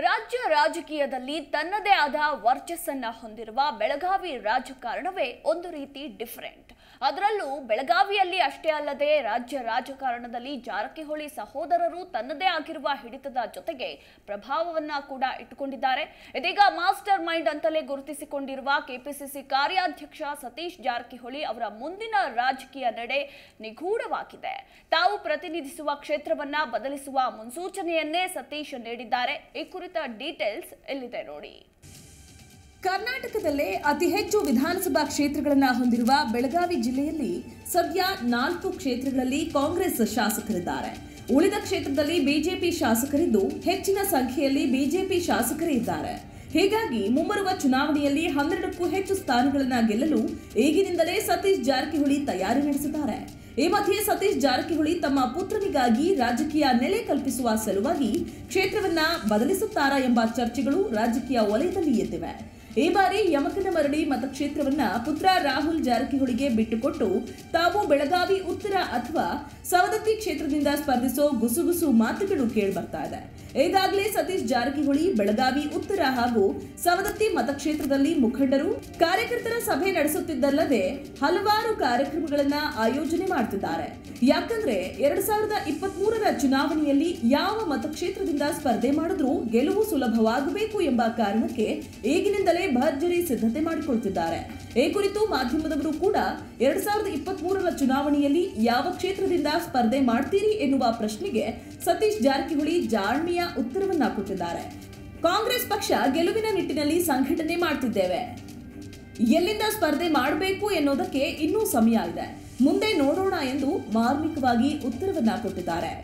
ರಾಜ್ಯ ರಾಜಕೀಯದಲ್ಲಿ ತನ್ನದೇ ಆದ ವರ್ಚಸ್ಸನ್ನ ಹೊಂದಿರುವ ಬೆಳಗಾವಿ ರಾಜಕಾರಣವೇ ಒಂದು ರೀತಿ ಡಿಫರೆಂಟ್ ಅದರಲ್ಲೂ ಬೆಳಗಾವಿಯಲ್ಲಿ ಅಷ್ಟೇ ಅಲ್ಲದೆ ರಾಜ್ಯ ರಾಜಕಾರಣದಲ್ಲಿ ಜಾರಕಿಹೊಳಿ ಸಹೋದರರು ತನ್ನದೇ ಆಗಿರುವ ಹಿಡಿತದ ಜೊತೆಗೆ ಪ್ರಭಾವವನ್ನ ಕೂಡ ಇಟ್ಟುಕೊಂಡಿದ್ದಾರೆ ಇದೀಗ ಮಾಸ್ಟರ್ ಮೈಂಡ್ ಅಂತಲೇ ಗುರುತಿಸಿಕೊಂಡಿರುವ ಕೆಪಿಸಿಸಿ ಕಾರ್ಯಾಧ್ಯಕ್ಷ ಸತೀಶ್ ಜಾರಕಿಹೊಳಿ ಅವರ ಮುಂದಿನ ರಾಜಕೀಯ ನಡೆ ನಿಗೂಢವಾಗಿದೆ ತಾವು ಪ್ರತಿನಿಧಿಸುವ ಕ್ಷೇತ್ರವನ್ನ ಬದಲಿಸುವ ಮುನ್ಸೂಚನೆಯನ್ನೇ ಸತೀಶ್ ನೀಡಿದ್ದಾರೆ ಈ ಕುರಿತ ಡೀಟೇಲ್ಸ್ ಎಲ್ಲಿದೆ ನೋಡಿ ಕರ್ನಾಟಕದಲ್ಲೇ ಅತಿ ಹೆಚ್ಚು ವಿಧಾನಸಭಾ ಕ್ಷೇತ್ರಗಳನ್ನ ಹೊಂದಿರುವ ಬೆಳಗಾವಿ ಜಿಲ್ಲೆಯಲ್ಲಿ ಸದ್ಯ ನಾಲ್ಕು ಕ್ಷೇತ್ರಗಳಲ್ಲಿ ಕಾಂಗ್ರೆಸ್ ಶಾಸಕರಿದ್ದಾರೆ ಉಳಿದ ಕ್ಷೇತ್ರದಲ್ಲಿ ಬಿಜೆಪಿ ಶಾಸಕರಿದ್ದು ಹೆಚ್ಚಿನ ಸಂಖ್ಯೆಯಲ್ಲಿ ಬಿಜೆಪಿ ಶಾಸಕರೇ ಇದ್ದಾರೆ ಹೀಗಾಗಿ ಮುಂಬರುವ ಚುನಾವಣೆಯಲ್ಲಿ ಹನ್ನೆರಡಕ್ಕೂ ಹೆಚ್ಚು ಸ್ಥಾನಗಳನ್ನ ಗೆಲ್ಲಲು ಈಗಿನಿಂದಲೇ ಸತೀಶ್ ಜಾರಕಿಹೊಳಿ ತಯಾರಿ ನಡೆಸಿದ್ದಾರೆ ಈ ಮಧ್ಯೆ ಸತೀಶ್ ಜಾರಕಿಹೊಳಿ ತಮ್ಮ ಪುತ್ರನಿಗಾಗಿ ರಾಜಕೀಯ ನೆಲೆ ಕಲ್ಪಿಸುವ ಸಲುವಾಗಿ ಕ್ಷೇತ್ರವನ್ನ ಬದಲಿಸುತ್ತಾರಾ ಎಂಬ ಚರ್ಚೆಗಳು ರಾಜಕೀಯ ವಲಯದಲ್ಲಿ ಎದ್ದಿವೆ ಈ ಬಾರಿ ಯಮಕನಮರಡಿ ಮತಕ್ಷೇತ್ರವನ್ನ ಪುತ್ರ ರಾಹುಲ್ ಜಾರಕಿಹೊಳಿಗೆ ಬಿಟ್ಟುಕೊಟ್ಟು ತಾವು ಬೆಳಗಾವಿ ಉತ್ತರ ಅಥವಾ ಸವದತ್ತಿ ಕ್ಷೇತ್ರದಿಂದ ಸ್ಪರ್ಧಿಸೋ ಗುಸುಗುಸು ಮಾತುಗಳು ಕೇಳಿಬರ್ತಾ ಇದೆ ಈಗಾಗಲೇ ಸತೀಶ್ ಜಾರಕಿಹೊಳಿ ಬೆಳಗಾವಿ ಉತ್ತರ ಹಾಗೂ ಸವದತ್ತಿ ಮತಕ್ಷೇತ್ರದಲ್ಲಿ ಮುಖಂಡರು ಕಾರ್ಯಕರ್ತರ ಸಭೆ ನಡೆಸುತ್ತಿದ್ದಲ್ಲದೆ ಹಲವಾರು ಕಾರ್ಯಕ್ರಮಗಳನ್ನ ಆಯೋಜನೆ ಮಾಡ್ತಿದ್ದಾರೆ ಯಾಕಂದ್ರೆ ಎರಡ್ ಸಾವಿರದ ಇಪ್ಪತ್ತ್ ಮೂರರ ಚುನಾವಣೆಯಲ್ಲಿ ಯಾವ ಮತಕ್ಷೇತ್ರದಿಂದ ಸ್ಪರ್ಧೆ ಮಾಡಿದ್ರೂ ಗೆಲುವು ಸುಲಭವಾಗಬೇಕು ಎಂಬ ಕಾರಣಕ್ಕೆ ಈಗಿನಿಂದಲೇ ಭರ್ಜರಿ ಸಿದ್ಧತೆ ಮಾಡಿಕೊಳ್ತಿದ್ದಾರೆ ಈ ಕುರಿತು ಮಾಧ್ಯಮದವರು ಕೂಡ ಎರಡ್ ಸಾವಿರದ ಇಪ್ಪತ್ತ್ ಮೂರರ ಚುನಾವಣೆಯಲ್ಲಿ ಯಾವ ಕ್ಷೇತ್ರದಿಂದ ಸ್ಪರ್ಧೆ ಮಾಡ್ತೀರಿ ಎನ್ನುವ ಪ್ರಶ್ನೆಗೆ ಸತೀಶ್ ಜಾರಕಿಹೊಳಿ ಜಾಣ್ಮೆಯ ಉತ್ತರವನ್ನ ಕೊಟ್ಟಿದ್ದಾರೆ ಕಾಂಗ್ರೆಸ್ ಪಕ್ಷ ಗೆಲುವಿನ ನಿಟ್ಟಿನಲ್ಲಿ ಸಂಘಟನೆ ಮಾಡ್ತಿದ್ದೇವೆ ಎಲ್ಲಿಂದ ಸ್ಪರ್ಧೆ ಮಾಡಬೇಕು ಎನ್ನುವುದಕ್ಕೆ ಇನ್ನೂ ಸಮಯ ಇದೆ ಮುಂದೆ ನೋಡೋಣ ಎಂದು ಮಾರ್ಮಿಕವಾಗಿ ಉತ್ತರವನ್ನ ಕೊಟ್ಟಿದ್ದಾರೆ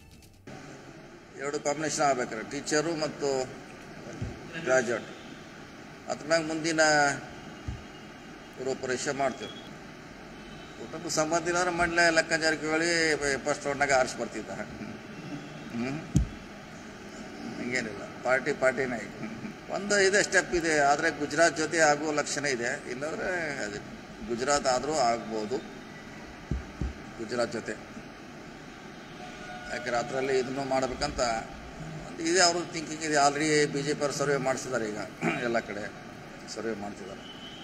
ಎರಡು ಕಾಂಬಿನೇಷನ್ ಆಗ್ಬೇಕಾರೆ ಟೀಚರು ಮತ್ತು ಗ್ರಾಜುಯೇಟ್ ಅದ್ರ ಮ್ಯಾಗ ಮುಂದಿನ ರೂಪರೇಷೆ ಮಾಡ್ತೀವಿ ಊಟಕ್ಕೂ ಸಂಬಂಧ ಇಲ್ಲ ಅಂದ್ರೆ ಮೊದಲೇ ಲೆಕ್ಕ ಜಾರಕಿಹೊಳಿ ಫಸ್ಟ್ ರೌಂಡ್ನಾಗ ಆರಿಸಿ ಬರ್ತಿದ್ದ ಹ್ಞೂ ಹಂಗೇನಿಲ್ಲ ಪಾರ್ಟಿ ಪಾರ್ಟಿನೇ ಈಗ ಒಂದು ಇದೆ ಸ್ಟೆಪ್ ಇದೆ ಆದರೆ ಗುಜರಾತ್ ಜೊತೆ ಆಗುವ ಲಕ್ಷಣ ಇದೆ ಇಲ್ಲಾಂದರೆ ಅದು ಗುಜರಾತ್ ಆದರೂ ಆಗ್ಬೋದು ಗುಜರಾತ್ ಜೊತೆ ಯಾಕೆ ಅದರಲ್ಲಿ ಇದನ್ನು ಮಾಡಬೇಕಂತ ಒಂದು ಇದೆ ಅವ್ರ ಥಿಂಕಿಂಗ್ ಇದೆ ಆಲ್ರೆಡಿ ಬಿ ಜೆ ಪಿ ಅವ್ರು ಸರ್ವೆ ಮಾಡಿಸಿದ್ದಾರೆ ಈಗ ಎಲ್ಲ ಕಡೆ ಸರ್ವೆ ಮಾಡ್ತಿದ್ದಾರೆ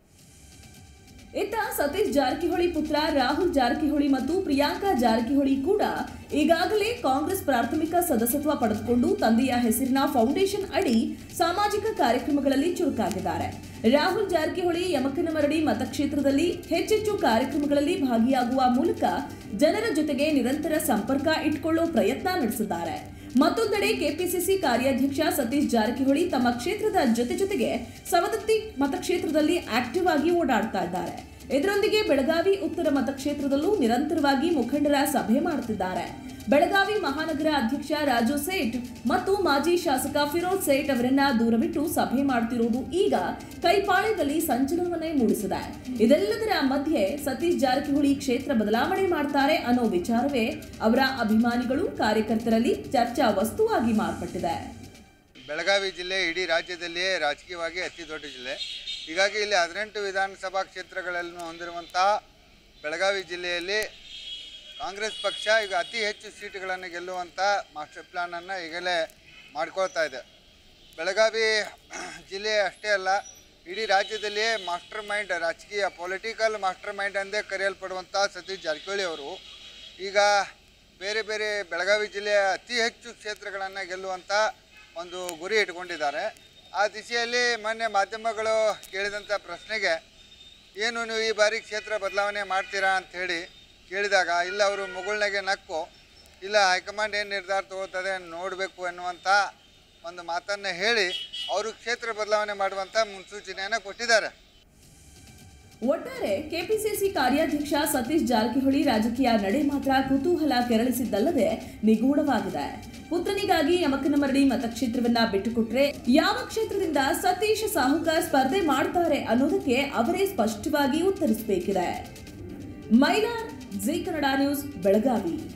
ಇತ್ತ ಸತೀಶ್ ಜಾರಕಿಹೊಳಿ ಪುತ್ರ ರಾಹುಲ್ ಜಾರಕಿಹೊಳಿ ಮತ್ತು ಪ್ರಿಯಾಂಕಾ ಜಾರಕಿಹೊಳಿ ಕೂಡ ಈಗಾಗಲೇ ಕಾಂಗ್ರೆಸ್ ಪ್ರಾಥಮಿಕ ಸದಸ್ಯತ್ವ ಪಡೆದುಕೊಂಡು ತಂದೆಯ ಹೆಸರಿನ ಫೌಂಡೇಶನ್ ಅಡಿ ಸಾಮಾಜಿಕ ಕಾರ್ಯಕ್ರಮಗಳಲ್ಲಿ ಚುರುಕಾಗಿದ್ದಾರೆ ರಾಹುಲ್ ಜಾರಕಿಹೊಳಿ ಯಮಕನಮರಡಿ ಮತಕ್ಷೇತ್ರದಲ್ಲಿ ಹೆಚ್ಚೆಚ್ಚು ಕಾರ್ಯಕ್ರಮಗಳಲ್ಲಿ ಭಾಗಿಯಾಗುವ ಮೂಲಕ ಜನರ ಜೊತೆಗೆ ನಿರಂತರ ಸಂಪರ್ಕ ಇಟ್ಕೊಳ್ಳೋ ಪ್ರಯತ್ನ ನಡೆಸಿದ್ದಾರೆ ಮತ್ತೊಂದೆಡೆ ಕೆಪಿಸಿಸಿ ಕಾರ್ಯಾಧ್ಯಕ್ಷ ಸತೀಶ್ ಜಾರಕಿಹೊಳಿ ತಮ್ಮ ಕ್ಷೇತ್ರದ ಜೊತೆ ಜೊತೆಗೆ ಸವದತ್ತಿ ಮತಕ್ಷೇತ್ರದಲ್ಲಿ ಆಕ್ಟಿವ್ ಆಗಿ ಓಡಾಡ್ತಾ ಇದ್ದಾರೆ ಇದರೊಂದಿಗೆ ಬೆಳಗಾವಿ ಉತ್ತರ ಮತಕ್ಷೇತ್ರದಲ್ಲೂ ನಿರಂತರವಾಗಿ ಮುಖಂಡರ ಸಭೆ ಮಾಡುತ್ತಿದ್ದಾರೆ ಬೆಳಗಾವಿ ಮಹಾನಗರ ಅಧ್ಯಕ್ಷ ರಾಜು ಸೇಠ್ ಮತ್ತು ಮಾಜಿ ಶಾಸಕ ಫಿರೋಜ್ ಸೇಠ್ ಅವರನ್ನ ದೂರವಿಟ್ಟು ಸಭೆ ಮಾಡುತ್ತಿರುವುದು ಈಗ ಕೈಪಾಳ್ಯದಲ್ಲಿ ಸಂಚಲನವನ್ನೇ ಮೂಡಿಸಿದೆ ಇದೆಲ್ಲದರ ಮಧ್ಯೆ ಸತೀಶ್ ಜಾರಕಿಹೊಳಿ ಕ್ಷೇತ್ರ ಬದಲಾವಣೆ ಮಾಡ್ತಾರೆ ಅನ್ನೋ ವಿಚಾರವೇ ಅವರ ಅಭಿಮಾನಿಗಳು ಕಾರ್ಯಕರ್ತರಲ್ಲಿ ಚರ್ಚಾ ವಸ್ತುವಾಗಿ ಮಾರ್ಪಟ್ಟಿದೆ ಬೆಳಗಾವಿ ಜಿಲ್ಲೆ ಇಡೀ ರಾಜ್ಯದಲ್ಲಿಯೇ ರಾಜಕೀಯವಾಗಿ ಅತಿ ದೊಡ್ಡ ಜಿಲ್ಲೆ ಹೀಗಾಗಿ ಇಲ್ಲಿ ಹದಿನೆಂಟು ವಿಧಾನಸಭಾ ಕ್ಷೇತ್ರಗಳನ್ನು ಹೊಂದಿರುವಂತಹ ಬೆಳಗಾವಿ ಜಿಲ್ಲೆಯಲ್ಲಿ ಕಾಂಗ್ರೆಸ್ ಪಕ್ಷ ಈಗ ಅತಿ ಹೆಚ್ಚು ಸೀಟುಗಳನ್ನು ಗೆಲ್ಲುವಂಥ ಮಾಸ್ಟರ್ ಪ್ಲ್ಯಾನನ್ನು ಈಗಲೇ ಮಾಡ್ಕೊಳ್ತಾ ಇದೆ ಬೆಳಗಾವಿ ಜಿಲ್ಲೆ ಅಷ್ಟೇ ಅಲ್ಲ ಇಡೀ ರಾಜ್ಯದಲ್ಲಿಯೇ ಮಾಸ್ಟರ್ ಮೈಂಡ್ ರಾಜಕೀಯ ಪೊಲಿಟಿಕಲ್ ಮಾಸ್ಟರ್ ಮೈಂಡ್ ಎಂದೇ ಕರೆಯಲ್ಪಡುವಂಥ ಸತೀಶ್ ಜಾರಕಿಹೊಳಿ ಅವರು ಈಗ ಬೇರೆ ಬೇರೆ ಬೆಳಗಾವಿ ಜಿಲ್ಲೆಯ ಅತಿ ಹೆಚ್ಚು ಕ್ಷೇತ್ರಗಳನ್ನು ಗೆಲ್ಲುವಂಥ ಒಂದು ಗುರಿ ಇಟ್ಕೊಂಡಿದ್ದಾರೆ ಆ ದಿಶೆಯಲ್ಲಿ ಮೊನ್ನೆ ಮಾಧ್ಯಮಗಳು ಕೇಳಿದಂಥ ಪ್ರಶ್ನೆಗೆ ಏನು ನೀವು ಈ ಬಾರಿ ಕ್ಷೇತ್ರ ಬದಲಾವಣೆ ಮಾಡ್ತೀರಾ ಅಂಥೇಳಿ ಕೇಳಿದಾಗ ಇಲ್ಲ ಅವರು ಮುಗುಳ್ನಾಗೆ ನಕ್ಕು ಇಲ್ಲ ಹೈಕಮಾಂಡ್ ಏನು ನಿರ್ಧಾರ ತಗೋತದೆ ನೋಡಬೇಕು ಎನ್ನುವಂಥ ಒಂದು ಮಾತನ್ನು ಹೇಳಿ ಅವರು ಕ್ಷೇತ್ರ ಬದಲಾವಣೆ ಮಾಡುವಂಥ ಮುನ್ಸೂಚನೆಯನ್ನು ಕೊಟ್ಟಿದ್ದಾರೆ ಒಟ್ಟಾರೆ ಕೆಪಿಸಿಸಿ ಕಾರ್ಯಾಧ್ಯಕ್ಷ ಸತೀಶ್ ಜಾರಕಿಹೊಳಿ ರಾಜಕೀಯ ನಡೆ ಮಾತ್ರ ಕುತೂಹಲ ಕೆರಳಿಸಿದ್ದಲ್ಲದೆ ನಿಗೂಢವಾಗಿದೆ ಪುತ್ರನಿಗಾಗಿ ಯಮಕನಮರಡಿ ಮತಕ್ಷೇತ್ರವನ್ನ ಬಿಟ್ಟುಕೊಟ್ರೆ ಯಾವ ಕ್ಷೇತ್ರದಿಂದ ಸತೀಶ್ ಸಾಹುಕಾರ್ ಸ್ಪರ್ಧೆ ಮಾಡ್ತಾರೆ ಅನ್ನೋದಕ್ಕೆ ಅವರೇ ಸ್ಪಷ್ಟವಾಗಿ ಉತ್ತರಿಸಬೇಕಿದೆ ಮೈಲಾರ್ ಜಿ ಕನ್ನಡ ನ್ಯೂಸ್ ಬೆಳಗಾವಿ